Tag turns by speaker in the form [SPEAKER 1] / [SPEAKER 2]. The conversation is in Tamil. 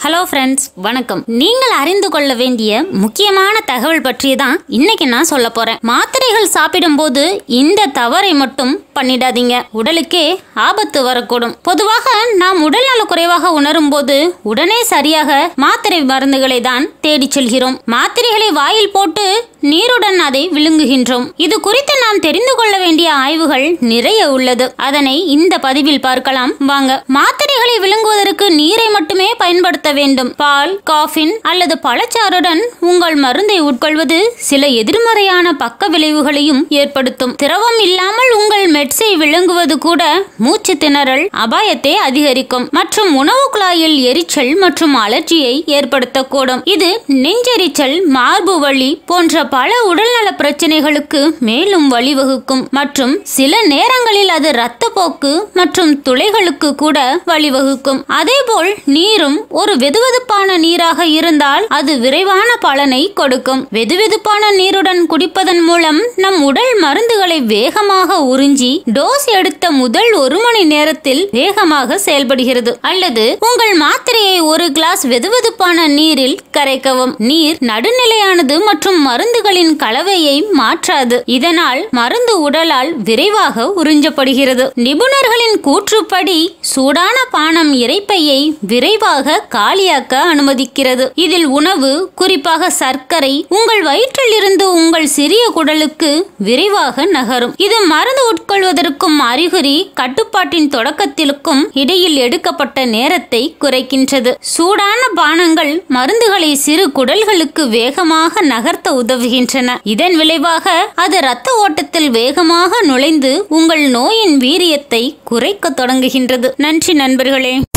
[SPEAKER 1] ஹலோ ஃப்ரெண்ட்ஸ் வணக்கம் நீங்கள் அறிந்து கொள்ள வேண்டிய முக்கியமான தகவல் பற்றி தான் இன்னைக்கு நான் சொல்ல போறேன் மாத்திரைகள் சாப்பிடும்போது இந்த தவறை மட்டும் பண்ணிடாதீங்க உடலுக்கே ஆபத்து வரக்கூடும் பொதுவாக நாம் உடல்நல குறைவாக உணரும் போது உடனே சரியாக மாத்திரை மருந்துகளை தான் தேடிச் செல்கிறோம் மாத்திரைகளை வாயில் போட்டு நீருடன் அதை விழுங்குகின்றோம் இது குறித்து நாம் தெரிந்து கொள்ள வேண்டிய ஆய்வுகள் நிறைய உள்ளது அதனை இந்த பதிவில் பார்க்கலாம் வாங்க மாத்திரைகளை விழுங்குவதற்கு நீரை மட்டுமே பயன்படுத்த வேண்டும் பால் காஃபின் அல்லது பழச்சாறுடன் உங்கள் மருந்தை உட்கொள்வது சில எதிர்மறையான பக்க விளைவுகளையும் ஏற்படுத்தும் திரவம் இல்லாமல் உங்கள் மெட்ஸை விழுங்குவது கூட மூச்சு திணறல் அபாயத்தை அதிகரிக்கும் மற்றும் உணவு குழாயில் எரிச்சல் மற்றும் அலர்ஜியை ஏற்படுத்தக்கூடும் இது நெஞ்செரிச்சல் மார்பு வலி போன்ற பல உடல்நல பிரச்சனைகளுக்கு மேலும் வழிவகுக்கும் மற்றும் சில நேரங்களில் அது இரத்தப்போக்கு மற்றும் துளைகளுக்கு கூட வழிவகுக்கும் அதேபோல் நீரும் ஒரு வெதுவெதுப்பான நீராக இருந்தால் அது விரைவான பலனை கொடுக்கும் வெதுவெதுப்பான நீருடன் குடிப்பதன் மூலம் நம் உடல் மருந்துகளை வேகமாக உறிஞ்சி டோஸ் எடுத்த முதல் ஒரு மணி நேரத்தில் வேகமாக செயல்படுகிறது அல்லது உங்கள் மாத்திரையை ஒரு கிளாஸ் வெதுவெதுப்பான நீரில் கரைக்கவும் நீர் நடுநிலையானது மற்றும் மருந்துகளின் கலவையை மாற்றாது இதனால் மருந்து உடலால் விரைவாக உறிஞ்சப்படுகிறது நிபுணர்களின் கூற்றுப்படி சூடான பானம் இரைப்பையை விரைவாக காலியாக்க அனுமதிக்கிறது இதில் உணவு குறிப்பாக சர்க்கரை உங்கள் வயிற்றில் இருந்து உங்கள் சிறிய குடலுக்கு விரைவாக நகரும் இது மருந்து உட்கொள்வதற்கும் அறிகுறி கட்டுப்பாட்டின் தொடக்கத்திற்கும் இடையில் எடுக்கப்பட்ட நேரத்தை குறைக்கின்றது சூடான பானங்கள் மருந்துகளை சிறு குடல்களுக்கு வேகமாக நகர்த்த உதவுகின்றன இதன் விளைவாக அது இரத்த ஓட்டத்தில் வேகமாக நுழைந்து உங்கள் நோயின் வீரியத்தை குறைக்க தொடங்குகின்றது நன்றி நண்பர்களே